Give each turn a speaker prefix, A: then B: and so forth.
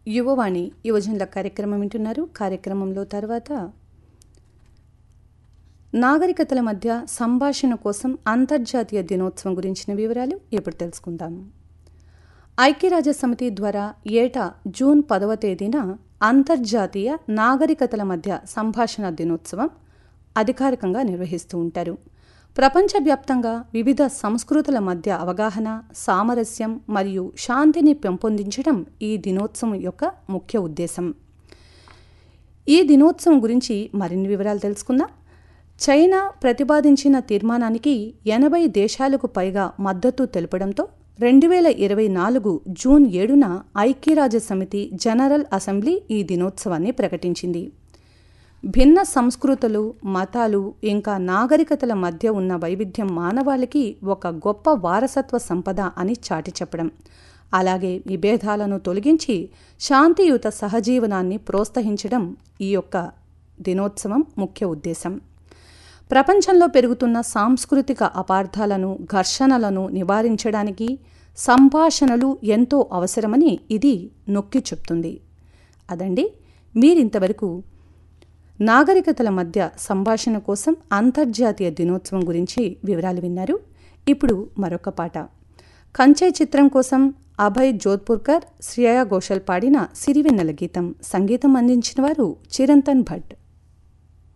A: యువవాణి యువజనుల కార్యక్రమం వింటున్నారు కార్యక్రమంలో తర్వాత నాగరికతల మధ్య సంభాషణ కోసం అంతర్జాతీయ దినోత్సవం గురించిన వివరాలు ఇప్పుడు తెలుసుకుందాం ఐక్యరాజ్య సమితి ద్వారా ఏటా జూన్ పదవ తేదీన అంతర్జాతీయ నాగరికతల మధ్య సంభాషణ దినోత్సవం అధికారికంగా నిర్వహిస్తూ ఉంటారు ప్రపంచవ్యాప్తంగా వివిధ సంస్కృతుల మధ్య అవగాహన సామరస్యం మరియు శాంతిని పెంపొందించడం ఈ దినోత్సవం యొక్క ముఖ్య ఉద్దేశం ఈ దినోత్సవం గురించి మరిన్ని వివరాలు తెలుసుకుందాం చైనా ప్రతిపాదించిన తీర్మానానికి ఎనభై దేశాలకు పైగా మద్దతు తెలపడంతో రెండు వేల ఇరవై నాలుగు జూన్ ఏడున ఐక్యరాజ్య సమితి జనరల్ అసెంబ్లీ ఈ దినోత్సవాన్ని ప్రకటించింది భిన్న సంస్కృతులు మతాలు ఇంకా నాగరికతల మధ్య ఉన్న వైవిధ్యం మానవాళికి ఒక గొప్ప వారసత్వ సంపద అని చాటి చెప్పడం అలాగే విభేదాలను తొలగించి శాంతియుత సహజీవనాన్ని ప్రోత్సహించడం ఈ యొక్క దినోత్సవం ముఖ్య ఉద్దేశం ప్రపంచంలో పెరుగుతున్న సాంస్కృతిక అపార్థాలను ఘర్షణలను నివారించడానికి సంభాషణలు ఎంతో అవసరమని ఇది నొక్కి చెప్తుంది అదండి మీరింతవరకు నాగరికతల మధ్య సంభాషణ కోసం అంతర్జాతీయ దినోత్సవం గురించి వివరాలు విన్నారు ఇప్పుడు మరొక పాట కంచే చిత్రం కోసం అభయ్ జోధ్పూర్కర్ శ్రేయా ఘోషల్ పాడిన సిరివెన్నెల గీతం సంగీతం అందించిన వారు చిరంతన్ భట్